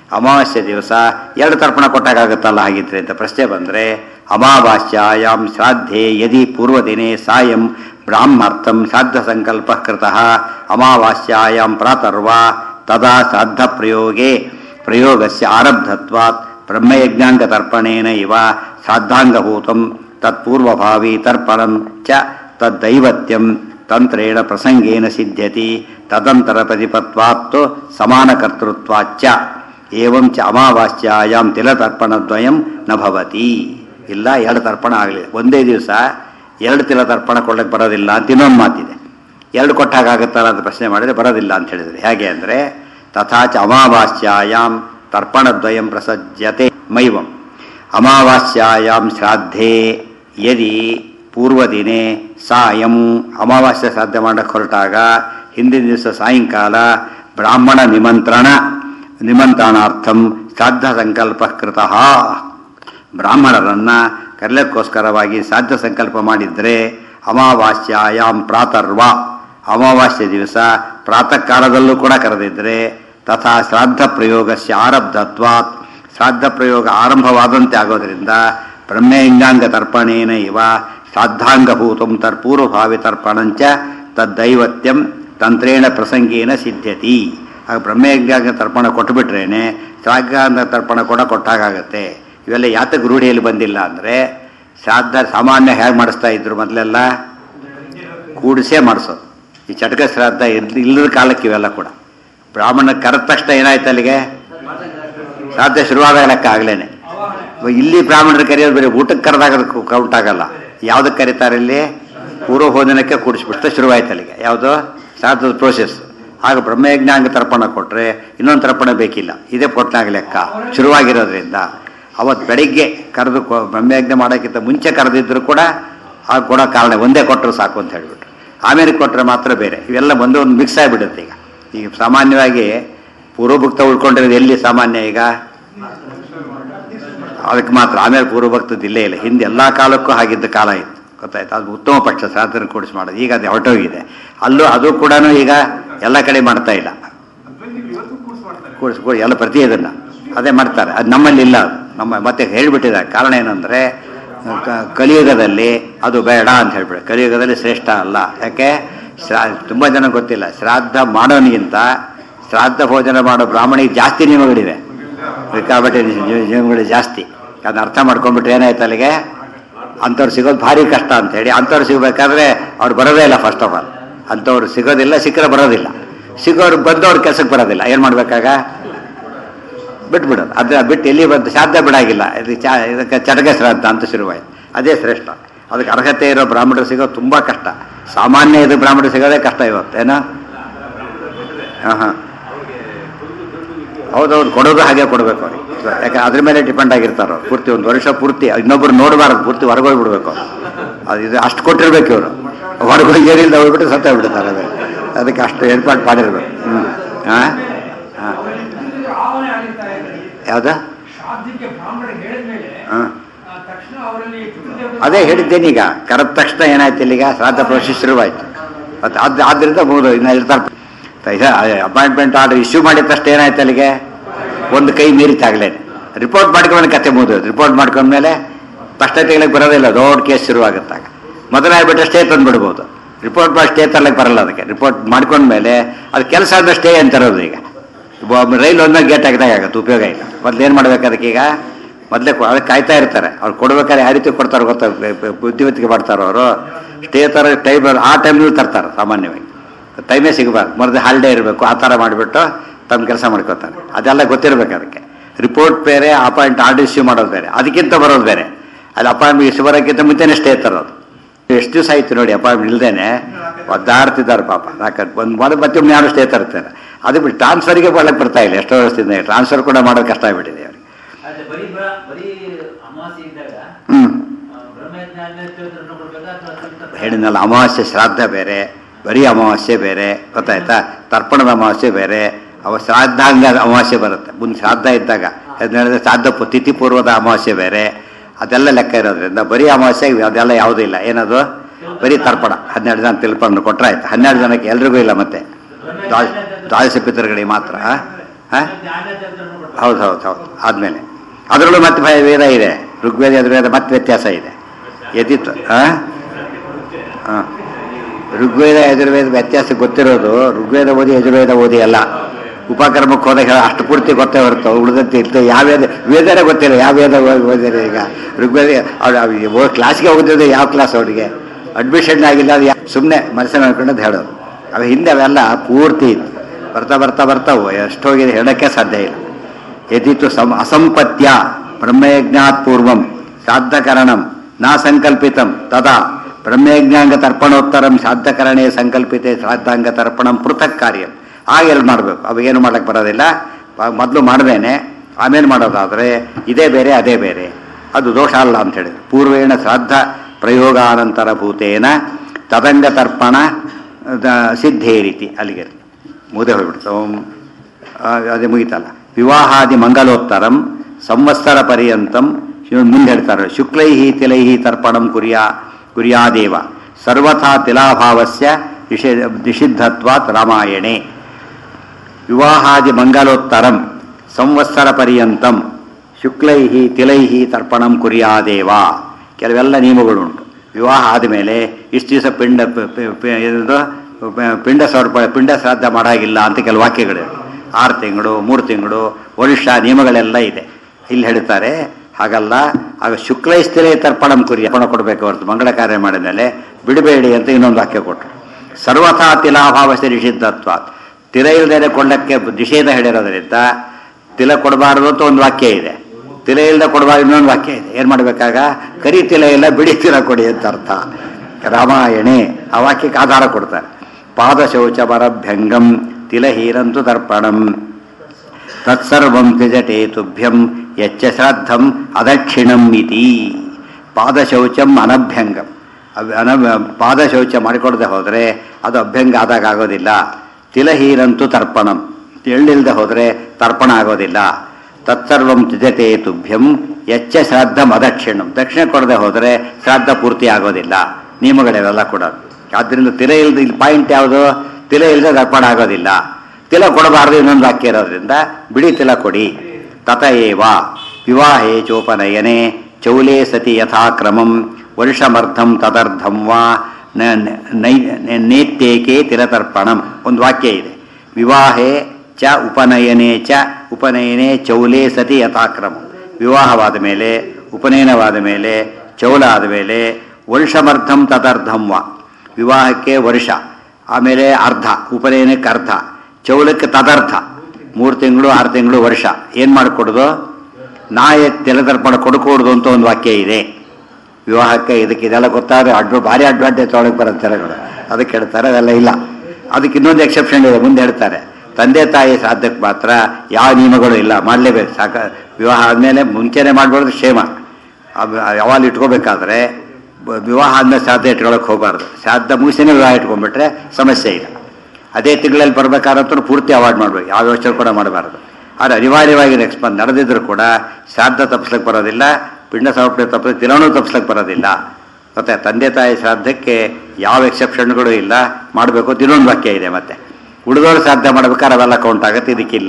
S1: ಅಮಾವಾಸ್ಯೆ ದಿವಸ ಎರಡು ತರ್ಪಣ ಕೊಟ್ಟಾಗತ್ತಲ್ಲ ಹಾಗಿದ್ರೆ ಅಂತ ಪ್ರಶ್ನೆ ಬಂದರೆ ಅಮಾವಾಸ್ಯಾಯಾಂ ಶ್ರಾದ್ಧೆ ಯದಿ ಪೂರ್ವದಿನೇ ಸಾಯಂ ಬ್ರಾಹ್ಮರ್ಥಂ ಶ್ರಾದ್ದ ಸಂಕಲ್ಪ ಕೃತಃ ಅಮಾವಾಸ್ಯಾಯಾಂ ಪ್ರಾತರ್ವಾ ತದಾ ಶ್ರಾದ್ದ ಪ್ರಯೋಗೆ ಪ್ರಯೋಗಸ್ಯ ಆರಬ್ಧತ್ವಾತ್ ಬ್ರಹ್ಮಯಜ್ಞಾಂಗತರ್ಪಣೇನ ಇವ ಶ್ರಾದ್ದಾಂಗಭೂತಂ ತತ್ಪೂರ್ವಭಾವಿ ತರ್ಪಣಂ ಚ ತದ್ದೈವತ್ಯಂ ತಂತ್ರೇಣ ಪ್ರಸಂಗೇನ ಸಿದ್ಧ್ಯತಿ ತದಂತರ ಪ್ರತಿಪತ್ವಾತ್ತು ಸಮಾನಕರ್ತೃತ್ವಾಚ್ಚ ಏವಂ ಚ ಅಮಾವಾಸ್ಯಾಯಾಂ ತಿಲತರ್ಪಣದ್ವಯಂ ನ ಭವತಿ ಇಲ್ಲ ಎರಡು ತರ್ಪಣ ಆಗಲಿದೆ ಒಂದೇ ದಿವಸ ಎರಡು ತಿಲ ತರ್ಪಣ ಕೊಡಕ್ಕೆ ಬರೋದಿಲ್ಲ ಅಂತ ಇನ್ನೊಂದು ಮಾತಿದೆ ಎರಡು ಕೊಟ್ಟಾಗತ್ತಲ್ಲ ಅಂತ ಪ್ರಶ್ನೆ ಮಾಡಿದರೆ ಬರೋದಿಲ್ಲ ಅಂತ ಹೇಳಿದ್ರು ಹೇಗೆ ಅಂದರೆ ತಥಾಚ ಅಮಾವಾಸ್ಯಾಯಾಂ ತರ್ಪಣದ್ವಯಂ ಪ್ರಸಜ್ಯತೆ ಮೈವಂ ಅಮಾವಾಸ್ಯಾಯಾಂ ಶ್ರಾದ್ಧೆ ಯದಿ ಪೂರ್ವದಿನೇ ಸಾಯಂ ಅಮಾವಾಸ್ಯ ಶ್ರಾದ್ದ ಮಾಡಕ್ಕೆ ಹೊರಟಾಗ ಹಿಂದಿನ ದಿವಸ ಸಾಯಂಕಾಲ ಬ್ರಾಹ್ಮಣ ನಿಮಂತ್ರಣ ನಿಮಂತ್ರಣಾರ್ಥಂ ಶ್ರಾದ್ದ ಸಂಕಲ್ಪ ಕೃತಃ ಬ್ರಾಹ್ಮಣರನ್ನ ಕರೆಯಕ್ಕೋಸ್ಕರವಾಗಿ ಶ್ರಾದ್ದ ಸಂಕಲ್ಪ ಮಾಡಿದರೆ ಅಮಾವಾಸ್ಯಾಯಾಂ ಪ್ರಾತರ್ವ ಅಮಾವಾಸ್ಯ ದಿವಸ ಪ್ರಾತಃ ಕಾಲದಲ್ಲೂ ಕೂಡ ಕರೆದಿದ್ದರೆ ತಥಾ ಶ್ರಾದ್ದ ಪ್ರಯೋಗಸ್ಯ ಆರಬ್ಧತ್ವಾತ್ ಶ್ರಾದ್ದ ಪ್ರಯೋಗ ಆರಂಭವಾದಂತೆ ಆಗೋದರಿಂದ ಬ್ರಹ್ಮೇಂಗಾಂಗ ತರ್ಪಣೇನ ಇವ ಶ್ರಾದ್ದಾಂಗಭೂತಂ ತರ್ಪೂರ್ವಭಾವಿ ತರ್ಪಣಂಚ ತದ್ದೈವತ್ಯಂ ತಂತ್ರೇಣ ಪ್ರಸಂಗೇನ ಸಿದ್ಧ್ಯತಿ ಆಗ ಬ್ರಹ್ಮೇಂಗಾಂಗ ತರ್ಪಣ ಕೊಟ್ಟುಬಿಟ್ರೇನೆ ಶ್ರಾದ್ದಾಂಗ ತರ್ಪಣ ಕೂಡ ಕೊಟ್ಟಾಗತ್ತೆ ಇವೆಲ್ಲ ಯಾತಕ್ಕೆ ರೂಢಿಯಲ್ಲಿ ಬಂದಿಲ್ಲ ಅಂದರೆ ಶ್ರಾದ್ದ ಸಾಮಾನ್ಯ ಹೇಗೆ ಮಾಡಿಸ್ತಾ ಇದ್ರು ಮೊದಲೆಲ್ಲ ಕೂಡಿಸೇ ಮಾಡಿಸೋದು ಈ ಚಟಕ ಶ್ರಾದ್ದ ಇರ್ಲಿ ಇಲ್ಲದ ಕಾಲಕ್ಕೆ ಇವೆಲ್ಲ ಕೂಡ ಬ್ರಾಹ್ಮಣ ಕರೆದ ತಕ್ಷಣ ಏನಾಯ್ತು ಅಲ್ಲಿಗೆ ಶ್ರಾದ್ದ ಶುರುವಾದ ಲೆಕ್ಕ ಆಗ್ಲೇನೆ ಇಲ್ಲಿ ಬ್ರಾಹ್ಮಣರು ಕರೆಯೋದು ಬೇರೆ ಊಟಕ್ಕೆ ಕರೆದಾಗ ಅದಕ್ಕೆ ಕೌಂಟ್ ಆಗಲ್ಲ ಯಾವುದಕ್ಕೆ ಕರೀತಾರೆ ಇಲ್ಲಿ ಪೂರ್ವ ಭೋಜನಕ್ಕೆ ಕೂಡಿಸ್ಬಿಟ್ಟು ಶುರುವಾಯ್ತು ಅಲ್ಲಿಗೆ ಯಾವುದು ಶ್ರಾದ್ದದ ಪ್ರೋಸೆಸ್ ಆಗ ಬ್ರಹ್ಮಯಜ್ಞಾಂಗ ತರ್ಪಣ ಕೊಟ್ಟರೆ ಇನ್ನೊಂದು ತರ್ಪಣ ಬೇಕಿಲ್ಲ ಇದೇ ಕೊಟ್ಟಾಗ ಲೆಕ್ಕ ಶುರುವಾಗಿರೋದ್ರಿಂದ ಅವತ್ತು ಬೆಳಿಗ್ಗೆ ಕರೆದು ಕೊ- ಬ್ರಹ್ಮಯಜ್ಞ ಮಾಡೋಕ್ಕಿಂತ ಮುಂಚೆ ಕರೆದಿದ್ರು ಕೂಡ ಆಗ ಕೊಡೋ ಕಾರಣ ಒಂದೇ ಕೊಟ್ಟರು ಸಾಕು ಅಂತ ಹೇಳಿಬಿಟ್ರು ಆಮೇಲೆ ಕೊಟ್ಟರೆ ಮಾತ್ರ ಬೇರೆ ಇವೆಲ್ಲ ಬಂದು ಒಂದು ಮಿಕ್ಸ್ ಆಗಿಬಿಡುತ್ತೆ ಈಗ ಈಗ ಸಾಮಾನ್ಯವಾಗಿ ಪೂರ್ವಭುಕ್ತ ಉಳ್ಕೊಂಡಿರೋದು ಎಲ್ಲಿ ಸಾಮಾನ್ಯ ಈಗ ಅದಕ್ಕೆ ಮಾತ್ರ ಆಮೇಲೆ ಪೂರ್ವಭಕ್ತದ್ದು ಇಲ್ಲೇ ಇಲ್ಲ ಹಿಂದೆ ಎಲ್ಲ ಕಾಲಕ್ಕೂ ಹಾಗಿದ್ದ ಕಾಲ ಇತ್ತು ಗೊತ್ತಾಯ್ತು ಅದು ಉತ್ತಮ ಪಕ್ಷ ಸಾಧನ ಕೂಡಿಸಿ ಮಾಡೋದು ಈಗ ಅದು ಹೊರಟೋಗಿದೆ ಅಲ್ಲೂ ಅದು ಕೂಡ ಈಗ ಎಲ್ಲ ಕಡೆ ಮಾಡ್ತಾ ಇಲ್ಲ ಕೂಡಿಸಿ ಕೂಡಿ ಎಲ್ಲ ಪ್ರತಿ ಇದನ್ನು ಅದೇ ಮಾಡ್ತಾರೆ ಅದು ನಮ್ಮಲ್ಲಿ ಇಲ್ಲ ಅದು ನಮ್ಮ ಮತ್ತೆ ಹೇಳಿಬಿಟ್ಟಿದ್ದಾರೆ ಕಾರಣ ಏನಂದರೆ ಕ- ಕಲಿಯುಗದಲ್ಲಿ ಅದು ಬೇಡ ಅಂತ ಹೇಳ್ಬಿಡಿ ಕಲಿಯುಗದಲ್ಲಿ ಶ್ರೇಷ್ಠ ಅಲ್ಲ ಯಾಕೆ ಶ್ರಾ ತುಂಬ ಜನ ಗೊತ್ತಿಲ್ಲ ಶ್ರಾದ್ದ ಮಾಡೋನಿಗಿಂತ ಶ್ರಾದ್ದ ಭೋಜನ ಮಾಡೋ ಬ್ರಾಹ್ಮಣಿಗೆ ಜಾಸ್ತಿ ನಿಯಮಗಳಿವೆ ಬೇಕಾಬಟ್ಟೆ ನಿಯಮಗಳು ಜಾಸ್ತಿ ಅದನ್ನ ಅರ್ಥ ಮಾಡ್ಕೊಂಡ್ಬಿಟ್ರೆ ಏನಾಯ್ತು ಅಲ್ಲಿಗೆ ಅಂಥವ್ರು ಸಿಗೋದು ಭಾರಿ ಕಷ್ಟ ಅಂತ ಹೇಳಿ ಅಂಥವ್ರು ಸಿಗಬೇಕಾದ್ರೆ ಅವ್ರು ಬರೋದೇ ಇಲ್ಲ ಫಸ್ಟ್ ಆಫ್ ಆಲ್ ಅಂಥವ್ರು ಸಿಗೋದಿಲ್ಲ ಸಿಕ್ಕರೆ ಬರೋದಿಲ್ಲ ಸಿಗೋರು ಬಂದವ್ರು ಕೆಲಸಕ್ಕೆ ಬರೋದಿಲ್ಲ ಏನು ಮಾಡ್ಬೇಕಾಗ ಬಿಟ್ಬಿಡೋದು ಅದು ಬಿಟ್ಟು ಎಲ್ಲಿ ಬಂತು ಶ್ರಾದ್ದ ಬಿಡಾಗಿಲ್ಲ ಇದು ಚಾ ಇದಕ್ಕೆ ಚಟಕ ಶ್ರಾದ್ದ ಅಂತ ಶುರುವಾಯಿತು ಅದೇ ಶ್ರೇಷ್ಠ ಅದಕ್ಕೆ ಅರ್ಹತೆ ಇರೋ ಬ್ರಾಹ್ಮಣರು ಸಿಗೋದು ತುಂಬ ಕಷ್ಟ ಸಾಮಾನ್ಯ ಇದು ಬ್ರಾಹ್ಮಣರು ಸಿಗೋದೇ ಕಷ್ಟ ಇವತ್ತು ಏನೋ ಹಾಂ ಹಾಂ ಹೌದೌದು ಕೊಡೋದು ಹಾಗೆ ಕೊಡಬೇಕು ಅವ್ರಿಗೆ ಯಾಕೆ ಅದ್ರ ಮೇಲೆ ಡಿಪೆಂಡ್ ಆಗಿರ್ತಾರೆ ಅವ್ರು ಪೂರ್ತಿ ಒಂದು ವರ್ಷ ಪೂರ್ತಿ ಇನ್ನೊಬ್ರು ನೋಡಬಾರ್ದು ಪೂರ್ತಿ ಹೊರಗೋಗಿ ಬಿಡ್ಬೇಕು ಅವ್ರು ಅದು ಇದು ಅಷ್ಟು ಕೊಟ್ಟಿರ್ಬೇಕು ಇವರು ಹೊರಗೋಗಿ ಏನಿಲ್ಲ ಹೋಗ್ಬಿಟ್ಟು ಸತ್ತ ಬಿಡ್ತಾರೆ ಅದು ಅದಕ್ಕೆ ಅಷ್ಟು ಏರ್ಪಾಡು ಮಾಡಿರ್ಬೇಕು ಹ್ಞೂ ಹಾಂ ಹಾಂ
S2: ಆಹ್ವಾನ ಆಗಿರ್ತಾ ಇದೆ
S1: ಯಾವ್ದು
S2: ಶಾದ್ಯಕ್ಕೆ ಬ್ರಾಹ್ಮಣರು ಹೇಳಿದ್ಮೇಲೆ
S1: ಹಾಂ
S2: ಆ, ತಕ್ಷಣ ಅವರಲ್ಲಿ ಪಿತೃದೇವತೆ-
S1: ಅದೇ ಹೇಳಿದ್ದೇನೀಗ ಕರೆದ ತಕ್ಷಣ ಏನಾಯ್ತು ಇಲ್ಲಿಗ ಶ್ರಾದ್ದ ಪ್ರೋಸೆಸ್ ಶುರುವಾಯ್ತು ಮತ್ತು ಅದು ಆದ್ದರಿಂದ ಮೂರು ಇನ್ನು ಇರ್ತಾರೆ ಅಪಾಯಿಂಟ್ಮೆಂಟ್ ಆರ್ಡರ್ ಇಶ್ಯೂ ಮಾಡಿದ ತಕ್ಷಣ ಏನಾಯ್ತು ಅಲ್ಲಿಗೆ ಒಂದು ಕೈ ಮೀರಿತಾಗಲೇನೆ ರಿಪೋರ್ಟ್ ಮಾಡ್ಕೊಂಡು ಕತೆ ಮುಗಿದೋದು ರಿಪೋರ್ಟ್ ಮಾಡ್ಕೊಂಡ್ಮೇಲೆ ತಕ್ಷಣ ತೆಗಿಲಕ್ಕೆ ಬರೋದಿಲ್ಲ ದೊಡ್ಡ ಕೇಸ್ ಶುರುವಾಗುತ್ತಾಗ ಮೊದಲಾಗ್ಬಿಟ್ಟು ಸ್ಟೇ ತಂದುಬಿಡ್ಬೋದು ರಿಪೋರ್ಟ್ ಮಾಡಿ ಸ್ಟೇ ತರ್ಲಕ್ಕೆ ಬರಲ್ಲ ಅದಕ್ಕೆ ರಿಪೋರ್ಟ್ ಮಾಡ್ಕೊಂಡ್ಮೇಲೆ ಅದು ಕೆಲಸ ಆದ ಸ್ಟೇ ಅಂತಾರೋದು ಈಗ ಒಬ್ಬ ರೈಲ್ ಒಂದಾಗ ಗೇಟ್ ಹಾಕಿದಾಗ ಆಗುತ್ತೆ ಉಪಯೋಗ ಇಲ್ಲ ಮೊದ್ಲು ಏನು ಮಾಡ್ಬೇಕು ಅದಕ್ಕೆ ಈಗ ಮೊದಲೇ ಅದಕ್ಕೆ ಕಾಯ್ತಾ ಇರ್ತಾರೆ ಅವ್ರು ಕೊಡ್ಬೇಕಾದ್ರೆ ಯಾವ ರೀತಿ ಕೊಡ್ತಾರೆ ಗೊತ್ತಾ ಬೆ- ಬೆ- ಬುದ್ಧಿವಂತಿಕೆ ಮಾಡ್ತಾರೆ ಅವರು ಸ್ಟೇ ಥರ ಟೈಮ್ ಆ ಟೈಮ್ನಲ್ಲಿ ತರ್ತಾರೆ ಸಾಮಾನ್ಯವಾಗಿ ಟೈಮೇ ಸಿಗಬಾರ್ದು ಮರದ ಹಾಲಿಡೇ ಇರಬೇಕು ಆ ಥರ ಮಾಡಿಬಿಟ್ಟು ತಮ್ಮ ಕೆಲಸ ಮಾಡ್ಕೋತಾರೆ ಅದೆಲ್ಲ ಗೊತ್ತಿರಬೇಕು ಅದಕ್ಕೆ ರಿಪೋರ್ಟ್ ಬೇರೆ ಅಪಾಯಿಂಟ್ ಆರ್ಡರ್ ಇಶ್ಯೂ ಮಾಡೋದು ಬೇರೆ ಅದಕ್ಕಿಂತ ಬರೋದು ಬೇರೆ ಅಲ್ಲಿ ಅಪಾಯಿಂಟ್ಮೆಂಟ್ ಇಶ್ಯೂ ಬರೋಕ್ಕಿಂತ ಮುಂಚೆನೇ ಸ್ಟೇ ತರೋದು ಎಷ್ಟು ದಿವಸ ಆಯ್ತು ನೋಡಿ ಅಪಾಯಿಂಟ್ಮೆಂಟ್ ಇಲ್ದೇನೆ ಒದ್ದಾಡ್ತಿದ್ದಾರೆ ಪಾಪ ನಾಲ್ಕು ಒಂದು ಮಾಡಿ ಮತ್ತೆ ಒಮ್ಮೆ ಯಾರು ಸ್ಟೇ ತರ್ತಾರೆ ಅದು ಬಿಟ್ಟು ಟ್ರಾನ್ಸ್ಫರ್ಗೆ ಮಾಡಕ್ಕೆ ಬರ್ತಾ ಇಲ್ಲ ಎಷ್ಟೋ ವರ್ಷದಿಂದ ಟ್ರಾನ್ಸ್ಫರ್ ಕೂಡ ಮಾಡೋದು ಕಷ್ಟ ಆಗ್ಬಿಟ್ಟಿದೆ ಅವ್ರಿಗೆ
S3: ಆದ್ರೆ ಬರೀ ಬ್ರ- ಬರೀ ಅಮಾವಾಸ್ಯೆ ಇದ್ದಾಗ
S1: ಹ್ಞೂ
S3: ಆ, ಬ್ರಹ್ಮಯಜ್ಞ ಆದ್ಮೇಲೆ ತೀರ್ಥರನ್ನು ಕೊಡ್ಬೇಕಾ ಅಥವಾ ತೀರ್ಥ-
S1: ಹೇಳಿದ್ನಲ್ಲ ಅಮಾವಾಸ್ಯೆ ಶ್ರಾದ್ದ ಬೇರೆ ಬರೀ ಅಮಾವಾಸ್ಯೆ ಬೇರೆ ಗೊತ್ತಾಯ್ತಾ ತರ್ಪಣದ ಅಮಾವಾಸ್ಯೆ ಬೇರೆ ಅವ ಶ್ರಾದ್ದಾಂಗ ಅಮಾವಾಸ್ಯೆ ಬರುತ್ತೆ ಮುಂದೆ ಶ್ರಾದ್ದ ಇದ್ದಾಗ ಹದಿನೇಳನೇ ಶ್ರಾದ್ದ ಪು- ತಿಥಿ ಪೂರ್ವದ ಅಮಾವಾಸ್ಯೆ ಬೇರೆ ಅದೆಲ್ಲ ಲೆಕ್ಕ ಇರೋದ್ರಿಂದ ಬರೀ ಅಮಾವಾಸ್ಯೆ ಅದೆಲ್ಲ ಯಾವುದೂ ಇಲ್ಲ ಏನದು ಬರೀ ತರ್ಪಣ ಹನ್ನೆರಡು ಜನ ತಿಳ್ಪಣ ಕೊಟ್ರೆ ಆಯ್ತು ಹನ್ನೆರಡು ಜನಕ್ಕೆ ಎಲ್ರಿಗೂ ಇಲ್ಲ ಮತ್ತೆ ದ್ವಾದಶ ಪಿತೃಗಳಿಗೆ ಮಾತ್ರ ಹಾಂ
S3: ಆಮೇಲೆ ಜ್ಞಾನ ತೀರ್ಥರನ್ನು ಕೊಡ್ಬೇಕಾ?
S1: ಹೌದು ಹೌದು ಹೌದು ಆದಮೇಲೆ ಅದರಲ್ಲೂ ಮತ್ತೆ ಭಯ ವೇದ ಇದೆ ಋಗ್ವೇದ ಯಜುರ್ವೇದ ಮತ್ತೆ ವ್ಯತ್ಯಾಸ ಇದೆ ಯದಿತ್ತು ಹಾಂ ಹಾಂ ಋಗ್ವೇದ ಯಜುರ್ವೇದ ವ್ಯತ್ಯಾಸ ಗೊತ್ತಿರೋದು ಋಗ್ವೇದ ಓದಿ ಯಜುರ್ವೇದ ಓದಿ ಅಲ್ಲ ಉಪಕರ್ಮಕ್ಕೆ ಹೋದಾಗ ಅಷ್ಟು ಪೂರ್ತಿ ಗೊತ್ತೇ ಹೊರತು ಉಳಿದಂತೆ ಇರ್ತದೆ ಯಾವ ವೇದ ವೇದನೇ ಗೊತ್ತಿಲ್ಲ ಯಾವ ವೇದ ಓದಿದ್ರೆ ಈಗ ಋಗ್ವೇದ ಅವ್ರು ಕ್ಲಾಸ್ಗೆ ಹೋಗಿದ್ರೆ ಯಾವ ಕ್ಲಾಸ್ ಅವರಿಗೆ ಅಡ್ಮಿಷನ್ ಆಗಿಲ್ಲ ಅದು ಸುಮ್ಮನೆ ಮನಸ್ಸನ್ನು ಅನ್ಕೊಂಡದ್ದು ಹೇಳೋದು ಅವ ಹಿಂದೆ ಅವೆಲ್ಲ ಪೂರ್ತಿ ಇತ್ತು ಬರ್ತಾ ಬರ್ತಾ ಬರ್ತಾ ಎಷ್ಟೋಗಿದೆ ಹೇಳೋಕ್ಕೆ ಸಾಧ್ಯ ಇಲ್ಲ ಯದಿತು ಸಂ ಅಸಂಪತ್ಯ ಬ್ರಹ್ಮಯಜ್ಞಾತ್ ಪೂರ್ವಂ ಶ್ರಾದ್ದಕರಣಂ ನಾ ಸಂಕಲ್ಪಿತಂ ತದಾ ಬ್ರಹ್ಮಯಜ್ಞಾಂಗ ತರ್ಪಣೋತ್ತರಂ ಶ್ರಾದ್ದಕರಣೆ ಸಂಕಲ್ಪಿತೆ ಶ್ರಾದ್ದಾಂಗ ತರ್ಪಣಂ ಪೃಥಕ್ ಕಾರ್ಯ ಹಾಗೆಲ್ಲ ಮಾಡಬೇಕು ಅವಾಗೇನು ಮಾಡಕ್ಕೆ ಬರೋದಿಲ್ಲ ಮೊದಲು ಮಾಡ್ದೇನೆ ಆಮೇಲೆ ಮಾಡೋದಾದರೆ ಇದೇ ಬೇರೆ ಅದೇ ಬೇರೆ ಅದು ದೋಷ ಅಲ್ಲ ಅಂತ ಹೇಳಿದ್ರು ಪೂರ್ವೇಣ ಶ್ರಾದ್ದ ಪ್ರಯೋಗಾನಂತರ ಭೂತೇನ ತದಂಗ ತರ್ಪಣ ದ- ಸಿದ್ಧೇ ರೀತಿ ಅಲ್ಲಿಗೆ ಮುದೆ ಹೋಗ್ಬಿಡ್ತು ಓಂ ಆ, ಅದೇ ಮುಗಿತಲ್ಲ ವಿವಾಹಾದಿ ಮಂಗಲೋತ್ತರಂ ಸಂವತ್ಸರ ಪರ್ಯಂತಂ ಶಿವ- ಮುಂದೆ ಹೇಳ್ತಾರೆ ಶುಕ್ಲೈಹಿ ತಿಲೈಹಿ ತರ್ಪಣಂ ಕುರ್ಯಾ ಕುರ್ಯಾದೇವ ಸರ್ವಥಾ ತಿಲಾಭಾವಸ್ಯ ನಿಷೇ ನಿಷಿದ್ಧತ್ವಾತ್ ರಾಮಾಯಣೆ ವಿವಾಹಾದಿ ಮಂಗಲೋತ್ತರಂ ಸಂವತ್ಸರ ಪರ್ಯಂತಂ ಶುಕ್ಲೈಹಿ ತಿಲೈಹಿ ತರ್ಪಣಂ ಕುರ್ಯಾದೇವ ಕೆಲವೆಲ್ಲ ನಿಯಮಗಳುಂಟು ವಿವಾಹ ಆದಮೇಲೆ ಇಷ್ಟು ದಿವಸ ಪಿಂಡ ಪ- ಪ- ಪ- ಏನದು? ಪ- ಪಿಂಡ ಸಮರ್ಪಣೆ ಪಿಂಡ ಶ್ರಾದ್ದ ಮಾಡಾಗಿಲ್ಲ ಅಂತ ಕೆಲವು ವಾಕ್ಯಗಳಿವೆ ಆರು ತಿಂಗಳು ಮೂರು ತಿಂಗಳು ವರ್ಷ ನಿಯಮಗಳೆಲ್ಲ ಇದೆ ಇಲ್ಲಿ ಹೇಳ್ತಾರೆ ಹಾಗಲ್ಲ ಆಗ ಶುಕ್ಲೈಸ್ತಿಲೇ ತರ್ಪಣಂ ಕುರಿ ಅರ್ಪಣ ಕೊಡಬೇಕು ಹೊರತು ಮಂಗಳ ಕಾರ್ಯ ಮಾಡಿದ ಮೇಲೆ ಬಿಡಬೇಡಿ ಅಂತ ಇನ್ನೊಂದು ವಾಕ್ಯ ಕೊಟ್ಟರು ಸರ್ವಥಾ ತಿಲಾಭಾವಸ್ಯ ನಿಷಿದ್ಧತ್ವ ತಿಲ ಇಲ್ಲದೆ ಕೊಳ್ಳಕ್ಕೆ ನಿಷೇಧ ಹೇಳಿರೋದ್ರಿಂದ ತಿಲ ಕೊಡಬಾರದು ಅಂತ ಒಂದು ವಾಕ್ಯ ಇದೆ ತಿಲ ಇಲ್ಲದೆ ಕೊಡಬಾರ್ದು ಇನ್ನೊಂದು ವಾಕ್ಯ ಇದೆ ಏನು ಮಾಡಬೇಕಾಗ ಕರಿ ತಿಲ ಇಲ್ಲ ಬಿಡಿ ತಿಲ ಕೊಡಿ ಅಂತ ಅರ್ಥ ರಾಮಾಯಣೆ ಆ ವಾಕ್ಯಕ್ಕೆ ಆಧಾರ ಕೊಡ್ತಾರೆ ಪಾದ ಶೌಚ ಬರಭ್ಯಂಗಂ ತಿಲಹೀರಂತು ತರ್ಪಣಂ ತತ್ಸರ್ವಂ ತ್ಯಜಟೆ ತುಭ್ಯಂ ಯಚ್ಚ ಶ್ರಾದ್ದಂ ಅದಕ್ಷಿಣಂ ಇತಿ ಪಾದಶೌಚಂ ಅನಭ್ಯಂಗಂ ಅವ್- ಅನ ಪಾದಶೌಚ ಮಾಡಿಕೊಡದೆ ಹೋದರೆ ಅದು ಅಭ್ಯಂಗ ಆದಾಗ ಆಗೋದಿಲ್ಲ ತಿಲಹೀರಂತು ತರ್ಪಣಂ ಎಳ್ಳಿಲ್ದೆ ಹೋದರೆ ತರ್ಪಣ ಆಗೋದಿಲ್ಲ ತತ್ಸರ್ವಂ ತ್ಯಜತೆ ತುಭ್ಯಂ ಯಚ್ಚ ಶ್ರಾದ್ದಂ ಅದಕ್ಷಿಣಂ ದಕ್ಷಿಣ ಕೊಡದೆ ಹೋದರೆ ಶ್ರಾದ್ದ ಪೂರ್ತಿ ಆಗೋದಿಲ್ಲ ನಿಯಮಗಳಿವೆಲ್ಲ ಕೂಡ ಆದ್ದರಿಂದ ತಿಲ ಇಲ್ದ ಇಲ್ಲಿ ಪಾಯಿಂಟ್ ಯಾವುದು ತಿಲ ಇಲ್ಲದೆ ತರ್ಪಣ ಆಗೋದಿಲ್ಲ ತಿಲ ಕೊಡಬಾರದು ಇನ್ನೊಂದು ವಾಕ್ಯ ಇರೋದ್ರಿಂದ ಬಿಡಿ ತಿಲ ಕೊಡಿ ತತ ಏವ ವಿವಾಹೇ ಚೋಪನಯನೆ ಚೌಲೇ ಸತಿ ಯಥಾಕ್ರಮಂ ವರ್ಷಮರ್ಧಂ ತದರ್ಧಂ ವಾ ನ- ನ- ನೈ- ನ- ನೇತ್ಯೇಕೆ ತಿರತರ್ಪಣಂ ಒಂದು ವಾಕ್ಯ ಇದೆ ವಿವಾಹೇ ಚ ಉಪನಯನೆ ಚ ಉಪನಯನೆ ಚೌಲೇ ಸತಿ ಯಥಾಕ್ರಮ ವಿವಾಹವಾದ ಮೇಲೆ ಉಪನಯನವಾದ ಮೇಲೆ ಚೌಲ ಆದ ಮೇಲೆ ವರ್ಷಮರ್ಧಂ ತದರ್ಧಂ ವಾ ವಿವಾಹಕ್ಕೆ ವರ್ಷ ಆಮೇಲೆ ಅರ್ಧ ಉಪನಯನಕ್ಕೆ ಅರ್ಧ ಚೌಲಕ್ಕೆ ತದರ್ಥ ಮೂರು ತಿಂಗಳು ಆರು ತಿಂಗಳು ವರ್ಷ ಏನು ಮಾಡಿಕೊಡೋದು ನಾಯ ತೆಲದರ್ಪಣ ಕೊಡ್ಕೊಡ್ದು ಅಂತ ಒಂದು ವಾಕ್ಯ ಇದೆ ವಿವಾಹಕ್ಕೆ ಇದಕ್ಕೆ ಇದೆಲ್ಲ ಗೊತ್ತಾದ್ರೆ ಅಡ್ವ ಭಾರಿ ಅಡ್ವಾಂಟೇಜ್ ತೊಗೊಳಕ್ಕೆ ಬರುತ್ತೆ ತೆಲಗಳು ಅದಕ್ಕೆ ಹೇಳ್ತಾರೆ ಅದೆಲ್ಲ ಇಲ್ಲ ಅದಕ್ಕೆ ಇನ್ನೊಂದು ಎಕ್ಸೆಪ್ಷನ್ ಇದೆ ಮುಂದೆ ಹೇಳ್ತಾರೆ ತಂದೆ ತಾಯಿ ಶ್ರಾದ್ದಕ್ಕೆ ಮಾತ್ರ ಯಾವ ನಿಯಮಗಳು ಇಲ್ಲ ಮಾಡಲೇಬೇಕು ಸಾಕ ವಿವಾಹ ಆದಮೇಲೆ ಮುಂಚೆನೇ ಮಾಡ್ಬಾರ್ದು ಕ್ಷೇಮ ಯಾವಾಗ ಇಟ್ಕೋಬೇಕಾದ್ರೆ ಬ- ವಿವಾಹ ಆದ್ಮೇಲೆ ಶ್ರಾದ್ದ ಇಟ್ಕೊಳಕ್ಕೆ ಹೋಗಬಾರ್ದು ಶ್ರಾದ್ದ ಮುಗಿಸಿನೇ ವಿವಾಹ ಇಟ್ಕೊಂಡ್ಬಿಟ್ರೆ ಸಮಸ್ಯೆ ಇಲ್ಲ ಅದೇ ತಿಂಗಳಲ್ಲಿ ಬರ್ಬೇಕಾದ್ರೆ ಪೂರ್ತಿ ಅವಾಯ್ಡ್ ಮಾಡ್ಬೇಕು ಯಾವ ಯೋಚನೆ ಕೂಡ ಮಾಡಬಾರ್ದು ಆದರೆ ಅನಿವಾರ್ಯವಾಗಿ ನೆಕ್ಸ್ಟ್ ಬಂದು ನಡೆದಿದ್ರು ಕೂಡ ಶ್ರಾದ್ದ ತಪ್ಪಿಸ್ಲಿಕ್ಕೆ ಬರೋದಿಲ್ಲ ಪಿಂಡ ಸಮರ್ಪಣೆ ತಪ್ಪಿಸ್ ತಿಲನೂ ತಪ್ಪಿಸ್ಲಿಕ್ಕೆ ಬರೋದಿಲ್ಲ ಮತ್ತೆ ತಂದೆ ತಾಯಿ ಶ್ರಾದ್ದಕ್ಕೆ ಯಾವ ಎಕ್ಸೆಪ್ಷನ್ಗಳು ಇಲ್ಲ ಮಾಡಬೇಕು ಅಂತ ಇನ್ನೊಂದು ವಾಕ್ಯ ಇದೆ ಮತ್ತೆ ಉಳಿದವರು ಶ್ರಾದ್ದ ಮಾಡ್ಬೇಕಾದ್ರೆ ಅವೆಲ್ಲ ಕೌಂಟ್ ಆಗುತ್ತೆ ಇದಕ್ಕಿಲ್ಲ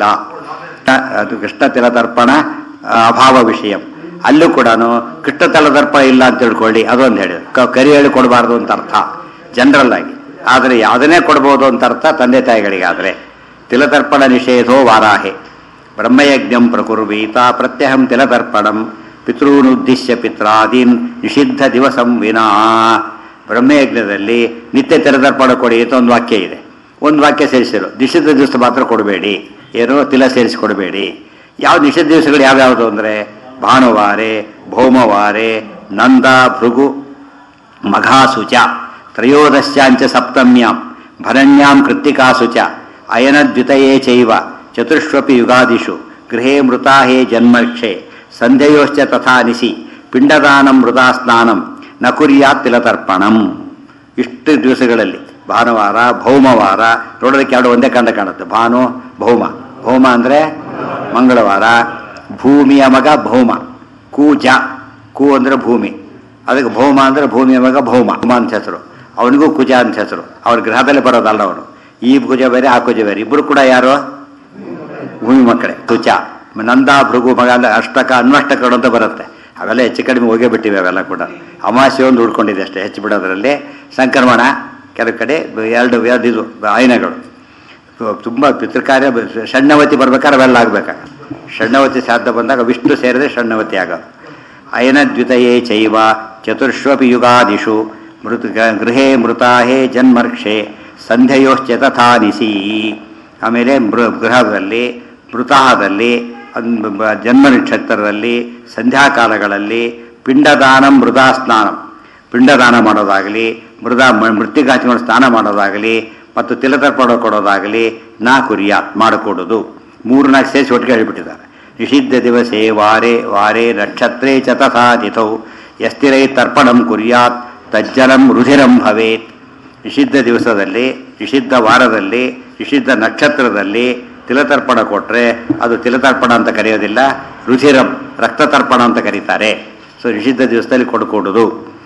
S1: ಅದು ಕೃಷ್ಣ ತಿಲ ತರ್ಪಣ ಆ, ಅಭಾವ ವಿಷಯ ಅಲ್ಲೂ ಕೂಡ ಕೃಷ್ಣ ತಲ ತರ್ಪಣ ಇಲ್ಲ ಅಂತ ತಿಳ್ಕೊಳ್ಳಿ ಅದೊಂದು ಹೇಳಿದ್ರು ಕ- ಕರಿ ಹೇಳಿ ಕೊಡಬಾರ್ದು ಅಂತ ಅರ್ಥ ಜನರಲ್ ಆಗಿ ಆದರೆ ಯಾವುದನ್ನೇ ಕೊಡ್ಬೋದು ಅಂತ ಅರ್ಥ ತಂದೆ ತಾಯಿಗಳಿಗಾದರೆ ತಿಲತರ್ಪಣ ನಿಷೇಧೋ ವಾರಾಹೆ ಬ್ರಹ್ಮಯಜ್ಞಂ ಪ್ರಕುರ್ವೀತ ಪ್ರತ್ಯಹಂ ತಿಲತರ್ಪಣಂ ಪಿತೃನುದ್ದೇಶ್ಯ ಪಿತ್ರಾದೀನ್ ನಿಷಿದ್ಧ ದಿವಸಂ ವಿನಾ ಬ್ರಹ್ಮಯಜ್ಞದಲ್ಲಿ ನಿತ್ಯ ತಿಲತರ್ಪಣ ಕೊಡಿ ಅಂತ ಒಂದು ವಾಕ್ಯ ಇದೆ ಒಂದು ವಾಕ್ಯ ಸೇರಿಸಿರು ನಿಷಿದ್ಧ ದಿವಸ ಮಾತ್ರ ಕೊಡಬೇಡಿ ಏನೋ ತಿಲ ಸೇರಿಸಿ ಕೊಡಬೇಡಿ ಯಾವ ನಿಷಿದ್ಧ ದಿವಸಗಳು ಯಾವ್ಯಾವುದು ಅಂದರೆ ಭಾನುವಾರೆ ಭೌಮವಾರೆ ನಂದ ಭೃಗು ಮಘಾಸುಚ ತ್ರಯೋದಶ್ಯಾಂಚ ಸಪ್ತಮ್ಯಾಂ ಭರಣ್ಯಾಂ ಕೃತ್ತಿಕಾಸು ಚ ಅಯನದ್ವಿತಯೇ ಚೈವ ಚತುಷ್ವಪಿ ಯುಗಾದಿಷು ಗೃಹೇ ಮೃತಾ ಹೇ ಜನ್ಮಕ್ಷೆ ಸಂಧ್ಯಯೋಶ್ಚ ತಥಾ ನಿಸಿ ಪಿಂಡದಾನಂ ಮೃತಾ ಸ್ನಾನಂ ನ ಕುರ್ಯಾತ್ ತಿಲತರ್ಪಣಂ ಇಷ್ಟು ದಿವಸಗಳಲ್ಲಿ ಭಾನುವಾರ ಭೌಮವಾರ ನೋಡೋದಕ್ಕೆ ಎರಡು ಒಂದೇ ಕಂಡ ಕಾಣುತ್ತೆ ಭಾನು ಭೌಮ ಭೌಮ ಅಂದರೆ ಮಂಗಳವಾರ ಭೂಮಿಯ ಮಗ ಭೌಮ ಕೂಜ ಕು ಅಂದರೆ ಭೂಮಿ ಅದಕ್ಕೆ ಭೌಮ ಅಂದರೆ ಭೂಮಿಯ ಮಗ ಭೌಮ ಭೌಮ ಅಂತ ಹೆಸರು ಅವನಿಗೂ ಕುಜ ಅಂತ ಹೆಸರು ಅವ್ರ ಗ್ರಹದಲ್ಲಿ ಬರೋದಲ್ಲ ಅವನು ಈ ಕುಜ ಬೇರೆ ಆ ಕುಜ ಬೇರೆ ಇಬ್ಬರು ಕೂಡ ಯಾರು ಭೂಮಿ ಮಕ್ಕಳೇ ತುಚ ನಂದ ಭೃಗು ಮಗ ಅಲ್ಲ ಅಷ್ಟಕ ಅನ್ವಷ್ಟಕಗಳು ಅಂತ ಬರುತ್ತೆ ಅವೆಲ್ಲ ಹೆಚ್ಚು ಕಡಿಮೆ ಹೋಗೇ ಬಿಟ್ಟಿವೆ ಅವೆಲ್ಲ ಕೂಡ ಅಮಾವಾಸ್ಯೆ ಒಂದು ಉಳ್ಕೊಂಡಿದೆ ಅಷ್ಟೇ ಹೆಚ್ಚು ಬಿಡೋದ್ರಲ್ಲಿ ಸಂಕ್ರಮಣ ಕೆಲವು ಕಡೆ ಎರಡು ಎರಡು ಇದು ಆಯನಗಳು ತುಂಬ ಪಿತೃಕಾರ್ಯ ಷಣ್ಣವತಿ ಬರ್ಬೇಕಾದ್ರೆ ಅವೆಲ್ಲ ಆಗ್ಬೇಕಾಗ ಷಣ್ಣವತಿ ಶ್ರಾದ್ದ ಬಂದಾಗ ವಿಷ್ಣು ಸೇರಿದ್ರೆ ಷಣ್ಣವತಿ ಆಗೋದು ಅಯನ ದ್ವಿತಯೇ ಚೈವ ಚತುರ್ಶ್ವಪಿ ಯುಗಾದಿಷು ಮೃತ ಗೃಹೇ ಮೃತಾಹೇ ಜನ್ಮರ್ಕ್ಷೆ ಸಂಧ್ಯಯೋಶ್ಚ ತಥಾ ನಿಸಿ ಆಮೇಲೆ ಮೃ ಗೃಹದಲ್ಲಿ ಮೃತಾಹದಲ್ಲಿ ಅನ್- ಬ- ಜನ್ಮ ನಕ್ಷತ್ರದಲ್ಲಿ ಸಂಧ್ಯಾಕಾಲಗಳಲ್ಲಿ ಪಿಂಡದಾನ ಮೃದಾ ಸ್ನಾನಂ ಪಿಂಡದಾನ ಮಾಡೋದಾಗಲಿ ಮೃದ ಮೃತ್ತಿಗಾಚಿಕೊಂಡು ಸ್ನಾನ ಮಾಡೋದಾಗಲಿ ಮತ್ತು ತಿಲತರ್ಪಣ ಕೊಡೋದಾಗಲಿ ನಾ ಕುರಿಯಾತ್ ಮಾಡಿಕೊಡೋದು ಮೂರು ನಾಲ್ಕು ಸೇರಿಸಿ ಒಟ್ಟಿಗೆ ಹೇಳಿಬಿಟ್ಟಿದ್ದಾರೆ ನಿಷಿದ್ಧ ದಿವಸೇ ವಾರೆ ವಾರೆ ನಕ್ಷತ್ರೇ ಚ ತಥಾ ತಿಥೌ ಯಸ್ತಿರೈ ತರ್ಪಣಂ ಕುರ್ಯಾತ್ ತಜ್ಜಲಂ ರುಧಿರಂ ಭವೇತ್ ನಿಷಿದ್ಧ ದಿವಸದಲ್ಲಿ ನಿಷಿದ್ಧ ವಾರದಲ್ಲಿ ನಿಷಿದ್ಧ ನಕ್ಷತ್ರದಲ್ಲಿ ತಿಲತರ್ಪಣ ಕೊಟ್ಟರೆ ಅದು ತಿಲತರ್ಪಣ ಅಂತ ಕರೆಯೋದಿಲ್ಲ ರುಧಿರಂ ರಕ್ತತರ್ಪಣ ಅಂತ ಕರೀತಾರೆ ಸೊ ನಿಷಿದ್ಧ ದಿವಸದಲ್ಲಿ ಕೊಡ್ಕೊಡುದು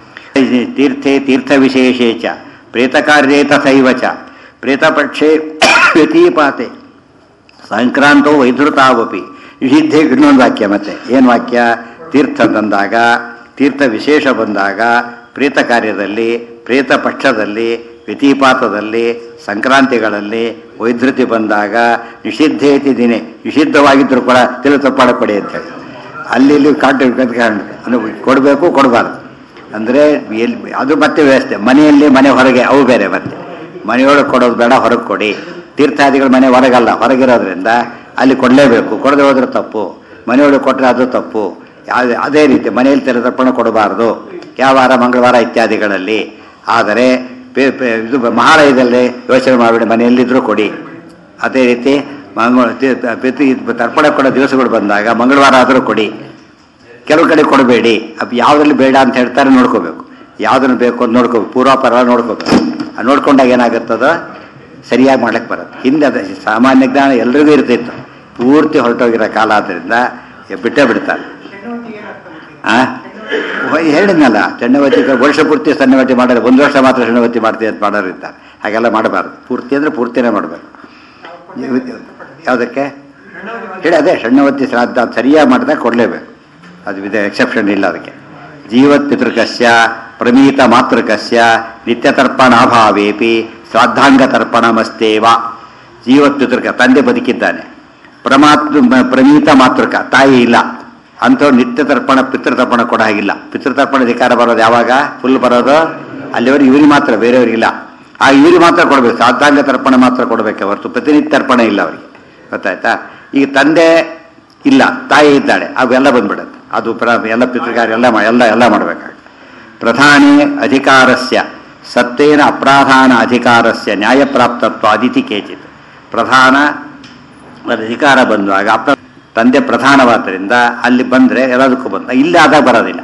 S1: ತೀರ್ಥೆ ತೀರ್ಥ ವಿಶೇಷೇ ಚ ಪ್ರೇತಕಾರ್ಯೇ ತಥೈವ ಚ ಪ್ರೇತಪಕ್ಷೆ ವ್ಯತೀಪಾತೆ ಸಂಕ್ರಾಂತೋ ವೈಧೃತಾವಪಿ ನಿಷಿದ್ಧೆ ಇನ್ನೊಂದು ವಾಕ್ಯ ಮತ್ತೆ ಏನು ವಾಕ್ಯ ತೀರ್ಥ ಬಂದಾಗ ತೀರ್ಥ ವಿಶೇಷ ಬಂದಾಗ ಪ್ರೇತ ಕಾರ್ಯದಲ್ಲಿ ಪ್ರೇತ ಪಕ್ಷದಲ್ಲಿ ವ್ಯತಿಪಾತದಲ್ಲಿ ಸಂಕ್ರಾಂತಿಗಳಲ್ಲಿ ವೈಧೃತಿ ಬಂದಾಗ ನಿಷಿದ್ಧೇತಿ ದಿನೇ ನಿಷಿದ್ಧವಾಗಿದ್ದರೂ ಕೂಡ ತಿಲತರ್ಪಣ ಕೊಡಿ ಅಂತೇಳಿ ಅಲ್ಲಿ ಇಲ್ಲಿ ಕಾಂಟ್ಯಾಕ್ಟ್ ಕೊಡಬೇಕು ಕೊಡಬಾರ್ದು ಅಂದರೆ ಎಲ್ಲಿ ಅದು ಮತ್ತೆ ವ್ಯವಸ್ಥೆ ಮನೆಯಲ್ಲಿ ಮನೆ ಹೊರಗೆ ಅವು ಬೇರೆ ಮತ್ತೆ ಮನೆಯೊಳಗೆ ಕೊಡೋದು ಬೇಡ ಹೊರಗೆ ಕೊಡಿ ತೀರ್ಥಾದಿಗಳು ಮನೆ ಹೊರಗಲ್ಲ ಹೊರಗಿರೋದ್ರಿಂದ ಅಲ್ಲಿ ಕೊಡಲೇಬೇಕು ಕೊಡದೆ ಹೋದ್ರೆ ತಪ್ಪು ಮನೆಯೊಳಗೆ ಕೊಟ್ಟರೆ ಅದು ತಪ್ಪು ಯಾವ- ಅದೇ ರೀತಿ ಮನೆಯಲ್ಲಿ ತೆರೆದರ್ಪಣ ಕೊಡಬಾರ್ದು ಯಾವ ವಾರ ಮಂಗಳವಾರ ಇತ್ಯಾದಿಗಳಲ್ಲಿ ಆದರೆ ಪೇ- ಪೇ- ಇದು ಮಹಾಲಯದಲ್ಲಿ ಯೋಚನೆ ಮಾಡಿಬಿಡಿ ಮನೆಯಲ್ಲಿದ್ದರೂ ಕೊಡಿ ಅದೇ ರೀತಿ ಮಂಗಳ ತಿ- ಪಿತೃ ಇದು ತರ್ಪಣ ಕೊಡೋ ದಿವಸಗಳು ಬಂದಾಗ ಮಂಗಳವಾರ ಆದರೂ ಕೊಡಿ ಕೆಲವು ಕಡೆ ಕೊಡಬೇಡಿ ಅದು ಯಾವುದ್ರಲ್ಲಿ ಬೇಡ ಅಂತ ಹೇಳ್ತಾರೆ ನೋಡ್ಕೋಬೇಕು ಯಾವುದನ್ನು ಬೇಕು ಅಂತ ನೋಡ್ಕೋಬೇಕು ಪೂರ್ವಾಪರ ನೋಡ್ಕೋಬೇಕು ಆ ನೋಡ್ಕೊಂಡಾಗ ಏನಾಗುತ್ತದ ಸರಿಯಾಗಿ ಮಾಡ್ಲಿಕ್ಕೆ ಬರುತ್ತೆ ಹಿಂದೆ ಅದು ಸಾಮಾನ್ಯ ಜ್ಞಾನ ಎಲ್ರಿಗೂ ಇರ್ತಿತ್ತು ಪೂರ್ತಿ ಹೊರಟೋಗಿರೋ ಕಾಲ ಆದ್ದರಿಂದ ಬಿಟ್ಟೇ ಬಿಡ್ತಾರೆ ಆ ಹೇಳಿದ್ನಲ್ಲ ಚಂಡವತಿ ವರ್ಷ ಪೂರ್ತಿ ಸಣ್ಣವತಿ ಮಾಡೋದು ಒಂದು ವರ್ಷ ಮಾತ್ರ ಸಣ್ಣವತಿ ಮಾಡ್ತೀವಿ ಅಂತ ಮಾಡೋರು ಇರ್ತಾರೆ ಹಾಗೆಲ್ಲ ಮಾಡಬಾರ್ದು ಪೂರ್ತಿ ಅಂದರೆ ಪೂರ್ತಿನೇ ಮಾಡಬೇಕು ಯಾವುದಕ್ಕೆ ಹೇಳಿ ಅದೇ ಸಣ್ಣವತಿ ಶ್ರಾದ್ದ ಅದು ಸರಿಯಾಗಿ ಮಾಡಿದಾಗ ಕೊಡಲೇಬೇಕು ಅದು ವಿಧ ಎಕ್ಸೆಪ್ಷನ್ ಇಲ್ಲ ಅದಕ್ಕೆ ಜೀವತ್ ಪಿತೃಕಸ್ಯ ಪ್ರಮೀತ ಮಾತೃಕಸ್ಯ ನಿತ್ಯತರ್ಪಣಾಭಾವೇಪಿ ಶ್ರಾದ್ದಾಂಗ ತರ್ಪಣಮಸ್ತೇವ ಜೀವತ್ ಪಿತೃಕ ತಂದೆ ಬದುಕಿದ್ದಾನೆ ಪ್ರಮಾತೃ ಪ್ರಮೀತ ಮಾತೃಕ ತಾಯಿ ಇಲ್ಲ ಅಂಥವ್ರು ನಿತ್ಯ ತರ್ಪಣ ಪಿತೃತರ್ಪಣ ಕೊಡ ಹಾಗಿಲ್ಲ ಪಿತೃತರ್ಪಣ ಅಧಿಕಾರ ಬರೋದು ಯಾವಾಗ ಫುಲ್ ಬರೋದು ಅಲ್ಲಿವರೆಗೆ ಇವ್ರಿಗೆ ಮಾತ್ರ ಬೇರೆಯವ್ರಿಗಿಲ್ಲ ಆ ಇವ್ರಿಗೆ ಮಾತ್ರ ಕೊಡಬೇಕು ಶ್ರಾದ್ದಾಂಗ ತರ್ಪಣ ಮಾತ್ರ ಕೊಡಬೇಕೆ ಹೊರತು ಪ್ರತಿನಿತ್ಯ ತರ್ಪಣ ಇಲ್ಲ ಅವರಿಗೆ ಗೊತ್ತಾಯ್ತಾ ಈಗ ತಂದೆ ಇಲ್ಲ ತಾಯಿ ಇದ್ದಾಳೆ ಅವೆಲ್ಲ ಬಂದ್ಬಿಡುತ್ತೆ ಅದು ಪ್ರ ಎಲ್ಲ ಪಿತೃಕಾರ್ಯ ಎಲ್ಲ ಮಾ- ಎಲ್ಲ ಎಲ್ಲ ಮಾಡಬೇಕಾಗುತ್ತೆ ಪ್ರಧಾನೇ ಅಧಿಕಾರಸ್ಯ ಸತ್ವೇನ ಅಪ್ರಾಧಾನ ಅಧಿಕಾರಸ್ಯ ನ್ಯಾಯಪ್ರಾಪ್ತತ್ವ ಅದಿತಿ ಕೇಚಿತ್ ಪ್ರಧಾನ ಅಧಿಕಾರ ಬಂದಾಗ ಅಪ್ರ ತಂದೆ ಪ್ರಧಾನವಾದ್ದರಿಂದ ಅಲ್ಲಿ ಬಂದರೆ ಎಲ್ಲದಕ್ಕೂ ಬಂದ ಇಲ್ಲಿ ಆದಾಗ ಬರೋದಿಲ್ಲ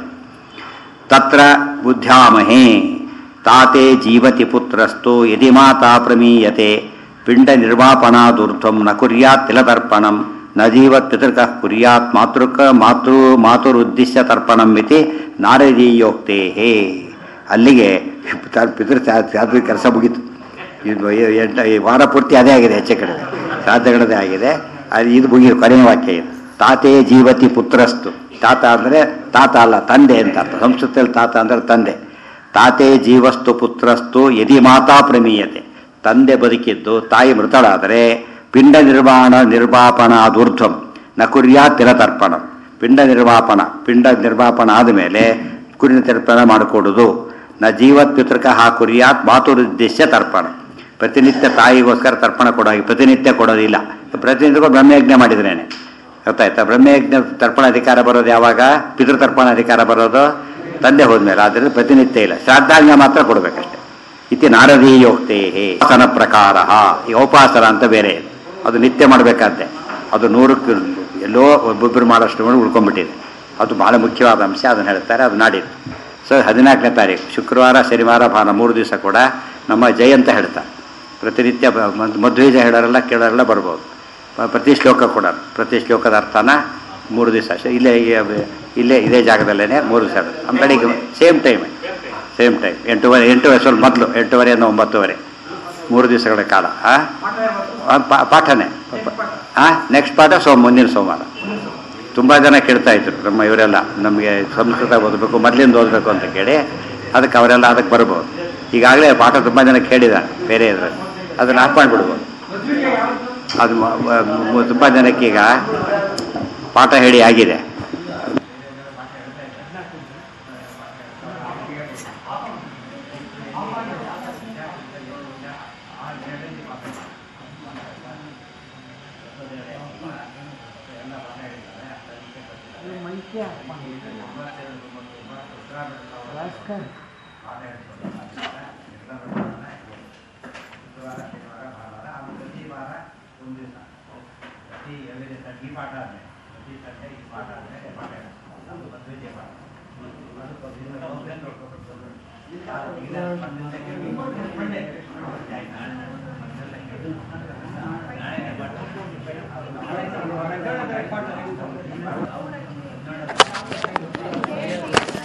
S1: ತತ್ರ ಬುದ್ಧ್ಯಾಮಹೇ ತಾತೆ ಜೀವತಿ ಪುತ್ರಸ್ತು ಯದಿ ಮಾತಾ ಪ್ರಮೀಯತೆ ಪಿಂಡ ನಿರ್ವಾಪನಾದೂರ್ಧ್ವಂ ನ ಕುರ್ಯಾತ್ ತಿಲತರ್ಪಣಂ ನ ಜೀವತ್ ಪಿತೃಕಃ ಕುರ್ಯಾತ್ ಮಾತೃಕ ಮಾತೃ ಮಾತುರುದ್ದಿಶ್ಯ ತರ್ಪಣಂ ಇತಿ ನಾರದೀಯೋಕ್ತೇ ಅಲ್ಲಿಗೆ ತ- ಪಿತೃ ಶ್ರಾದ್ದ ಕೆಲಸ ಮುಗೀತು ಇದು ಎ- ಎಂಟ ಈ ವಾರ ಪೂರ್ತಿ ಅದೇ ಆಗಿದೆ ಹೆಚ್ಚೆ ಕಡೆ ಶ್ರಾದ್ದಗಳದೇ ಆಗಿದೆ ಅದು ಇದು ಮುಗಿ ಕೊನೆಯ ವಾಕ್ಯ ಇದು ತಾತೇ ಜೀವತಿ ಪುತ್ರಸ್ತು ತಾತ ಅಂದರೆ ತಾತ ಅಲ್ಲ ತಂದೆ ಅಂತ ಅರ್ಥ ಸಂಸ್ಕೃತದಲ್ಲಿ ತಾತ ಅಂದರೆ ತಂದೆ ತಾತೇ ಜೀವಸ್ತು ಪುತ್ರಸ್ತು ಯದಿ ಮಾತಾ ಪ್ರಮೀಯತೆ ತಂದೆ ಬದುಕಿದ್ದು ತಾಯಿ ಮೃತಳಾದರೆ ಪಿಂಡ ನಿರ್ಮಾಣ ನಿರ್ವಾಪನಾದೂರ್ಧ್ವಂ ನ ಕುರ್ಯಾ ತಿಲತರ್ಪಣ ಪಿಂಡ ನಿರ್ವಾಪನ ಪಿಂಡ ನಿರ್ವಾಪನ ಆದಮೇಲೆ ಕುರಿನ ತರ್ಪಣ ಮಾಡಿಕೊಡುದು ನ ಜೀವತ್ ಪಿತೃಕಃ ಕುರ್ಯಾತ್ ಮಾತುರುದ್ದೇಶ್ಯ ತರ್ಪಣ ಪ್ರತಿನಿತ್ಯ ತಾಯಿಗೋಸ್ಕರ ತರ್ಪಣ ಕೊಡೋಗಿ ಪ್ರತಿನಿತ್ಯ ಕೊಡೋದಿಲ್ಲ ಪ್ರತಿನಿತ್ಯ ಬ್ರಹ್ಮಯಜ್ಞ ಮಾಡಿದ್ರೇನೆ ಗೊತ್ತಾಯ್ತಾ ಬ್ರಹ್ಮಯಜ್ಞ ತರ್ಪಣ ಅಧಿಕಾರ ಬರೋದು ಯಾವಾಗ ಪಿತೃತರ್ಪಣ ಅಧಿಕಾರ ಬರೋದು ತಂದೆ ಹೋದ್ಮೇಲೆ ಆದ್ದರಿಂದ ಪ್ರತಿನಿತ್ಯ ಇಲ್ಲ ಶ್ರಾದ್ದಾಂಗ ಮಾತ್ರ ಕೊಡಬೇಕಷ್ಟೆ ಇತಿ ನಾರದೀಯೋಕ್ತೇ ಉಪಾಸನ ಪ್ರಕಾರ ಈ ಉಪಾಸನ ಅಂತ ಬೇರೆ ಇದೆ ಅದು ನಿತ್ಯ ಮಾಡಬೇಕಾದ್ದೆ ಅದು ನೂರಕ್ಕೆ ಎಲ್ಲೋ ಒಬ್ಬೊಬ್ಬರು ಮಾಡೋಷ್ಟು ಮಾಡಿ ಉಳ್ಕೊಂಡ್ಬಿಟ್ಟಿದೆ ಅದು ಬಹಳ ಮುಖ್ಯವಾದ ಅಂಶ ಅದನ್ನು ಹೇಳ್ತಾರೆ ಅದು ನಾಡಿದ್ದು ಸೊ ಹದಿನಾಲ್ಕನೇ ತಾರೀಕು ಶುಕ್ರವಾರ ಶನಿವಾರ ಭಾನ ಮೂರು ದಿವಸ ಕೂಡ ನಮ್ಮ ಜಯ ಅಂತ ಹೇಳ್ತಾರೆ ಪ್ರತಿನಿತ್ಯ ಬ- ಮದ್- ಮಧ್ವೀಜ ಹೇಳೋರೆಲ್ಲ ಕೇಳೋರೆಲ್ಲ ಬರ್ಬೋದು ಪ- ಪ್ರತಿ ಶ್ಲೋಕ ಕೂಡ ಪ್ರತಿ ಶ್ಲೋಕದ ಅರ್ಥನ ಮೂರು ದಿವಸ ಅಷ್ಟೇ ಇಲ್ಲೇ ಈ- ಇಲ್ಲೇ ಇದೇ ಜಾಗದಲ್ಲೇ ಮೂರು ದಿವಸ ನಮ್ಮ ಬೆಳಿಗ್ಗೆ ಸೇಮ್ ಟೈಮ್ ಸೇಮ್ ಟೈಮ್ ಎಂಟೂವರೆ ಎಂಟೂವರೆ ಸ್ವಲ್ಪ ಮೊದಲು ಎಂಟೂವರೆಯಿಂದ ಒಂಬತ್ತುವರೆ ಮೂರು ದಿವಸಗಳ ಕಾಲ ಆ? ಆ, ಪಾ- ಪಾಠನೇ ಹಾಂ ನೆಕ್ಸ್ಟ್ ಪಾಠ ಸೋಮ ಮುಂದಿನ ಸೋಮವಾರ ತುಂಬ ಜನ ಕೇಳ್ತಾ ಇದ್ರು ನಮ್ಮ ಇವರೆಲ್ಲ ನಮಗೆ ಸಂಸ್ಕೃತ ಓದಬೇಕು ಮೊದಲಿಂದ ಓದಬೇಕು ಅಂತ ಕೇಳಿ ಅದಕ್ಕೆ ಅವರೆಲ್ಲ ಅದಕ್ಕೆ ಬರ್ಬೋದು ಈಗಾಗಲೇ ಪಾಠ ತುಂಬ ಜನ ಕೇಳಿದ್ದಾರೆ ಬೇರೆ ಇದ್ರಲ್ಲಿ ಅದನ್ನು ಆಫ್ ಮಾಡಿಬಿಡ್ಬೋದು
S2: ಮದುವೆಗೆ ಯಾವತ್ತು
S1: ಅದು ಮ- ಮ- ತುಂಬ ಜನಕ್ಕೆ ಈಗ ಪಾಠ ಹೇಳಿ ಆಗಿದೆ
S3: ಈ ಪಾಠ